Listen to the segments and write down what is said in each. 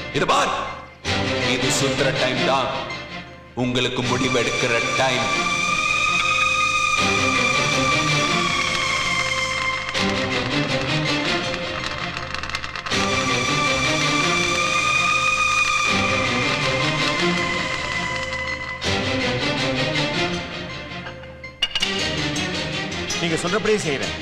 இது பார் இது சுத்துற டைம் தான் உங்களுக்கு முடிவெடுக்கிற டைம் நீங்க சொல்றபடியே செய்யறேன்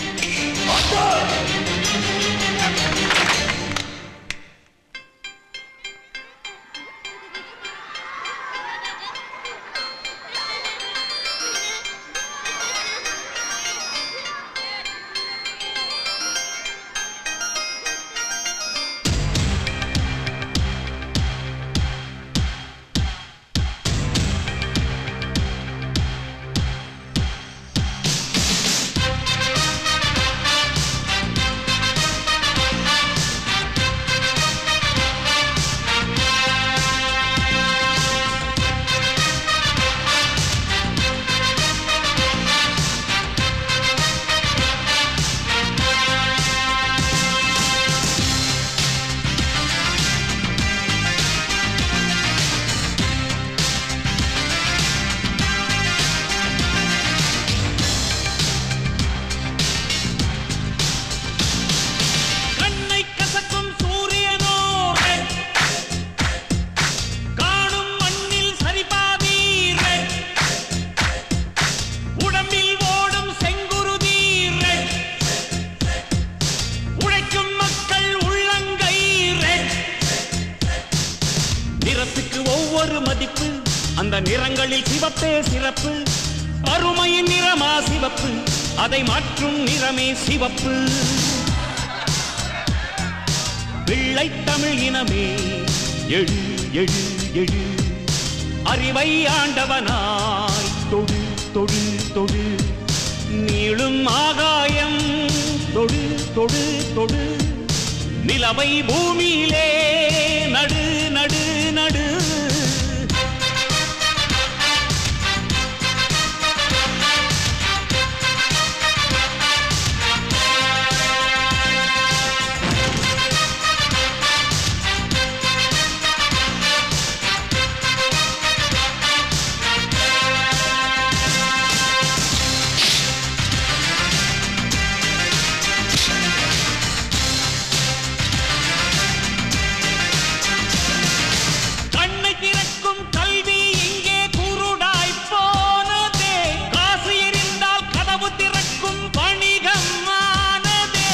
கண்ணை கசக்கும் சூரியனோ red. காணும் மண்ணில் சரிபாதி red. உடம்பில் ஓடும் செங்குருதி red. உழைக்கும் மக்கள் உள்ளங்கை red. நிறத்துக்கு ஒவ்வொரு மதிப்பு அந்த நிறங்களில் சிவப்பே சிறப்பு அருமையின் நிறமா சிவப்பு அதை மாற்றும் நிறமே சிவப்பு வெள்ளை தமிழ் இனமே எழு எழு எழு அறிவை ஆண்டவனாய் தொடு தொடு தொடு நீளும் ஆகாயம் தொடு தொடு தொடு நிலவை பூமியிலே நடு நடு நடு கண்ணை திறக்கும் கல்வி இங்கே குருடாய் போனதே காசு எறிந்தால் கதவு திறக்கும் வணிகம் ஆனதே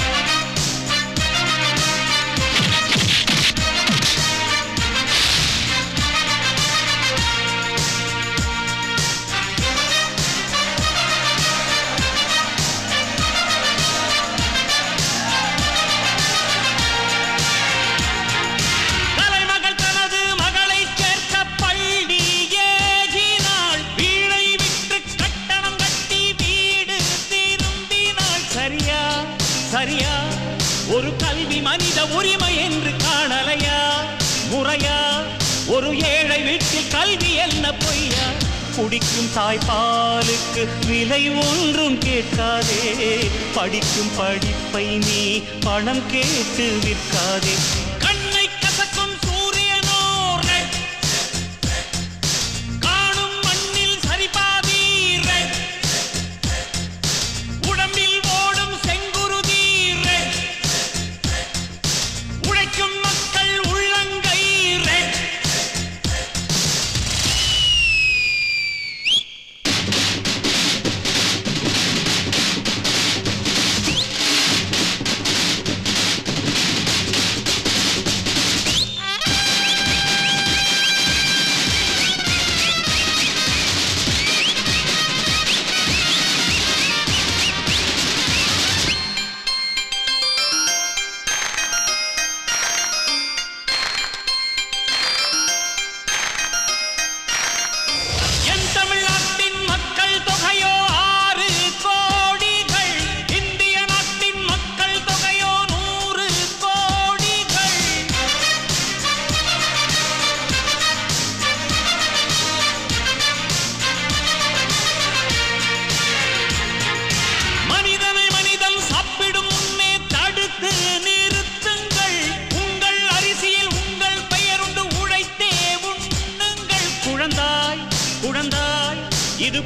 தலைமகள் தனது மகளை சேர்க்க பள்ளி ஏகினாள் வீணை விட்டு கட்டணம் கட்டி வீடு திரும்பினாள் சரியா சரியா ஒரு கல்வி மனித உரிமை என்று காணலையா முறையா ஒரு ஏழை வீட்டில் கல்வி என்ன பொய்யா குடிக்கும் தாய்ப்பாலுக்கு விலை ஒன்றும் கேட்காதே படிக்கும் படிப்பை நீ பணம் கேட்டு விற்காதே கண்ணை கசக்கும் சூரியனோ red. காணும் மண்ணில் சரிபாதி red. உடம்பில் ஓடும் செங்குருதி red. உழைக்கும் மக்கள் உள்ளங்கை red.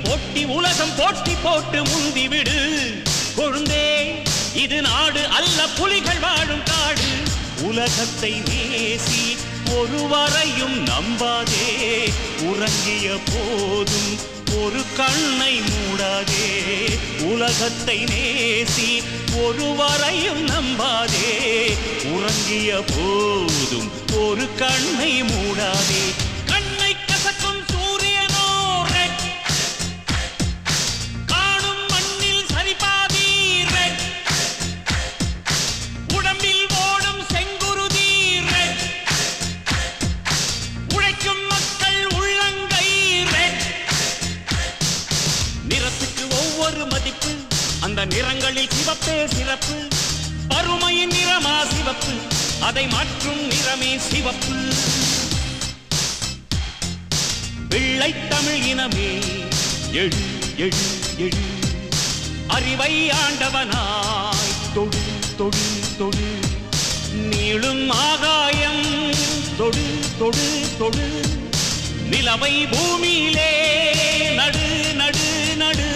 போட்டி உலகம் போட்டி போட்டு முந்திவிடு கொழுந்தே இது நாடு அல்ல புலிகள் வாழும் காடு உலகத்தை நேசி ஒருவரையும் நம்பாதே உறங்கிய போதும் ஒரு கண்ணை மூடாதே உலகத்தை நேசி ஒருவரையும் நம்பாதே உறங்கிய போதும் ஒரு கண்ணை மூடாதே கண்ணை கசக்கும் சூரியனோ ரெட் காணும் மண்ணில் சரிபாதி ரெட் உடம்பில் ஓடும் செங்குருதி ரெட் உழைக்கும் மக்கள் உள்ளங்கை ரெட் நிறத்துக்கு ஒவ்வொரு மதிப்பு அந்த நிறங்களில் சிவப்பே சிறப்பு பருமையின் நிறமா சிவப்பு அதை மாற்றும் நிறமே சிவப்பு வெள்ளை தமிழ் இனமே எழு எழு எழு அறிவை ஆண்டவனாய் தொடு தொடு தொடு நீளும் ஆகாயம் தொடு தொடு தொடு நிலவை பூமியிலே நடு நடு நடு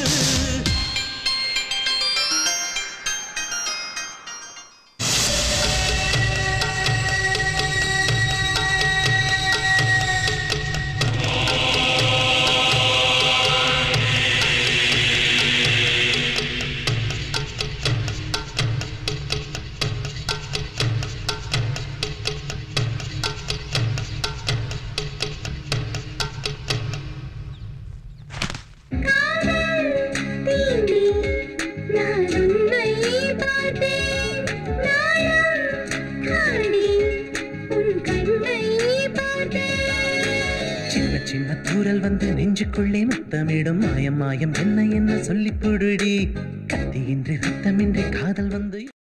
தீண்டி நான் உன்னை பார்த்தேன் நானும் காணி உன் கண்ணை பார்த்தேன் சின்ன சின்ன தூரல் வந்து நெஞ்சுக்குள்ளே முத்தமிடும் மாயம் மாயம் என்ன என்ன சொல்லிப் புடுடி கத்தியின்றி ரத்தமின்றி காதல் வந்து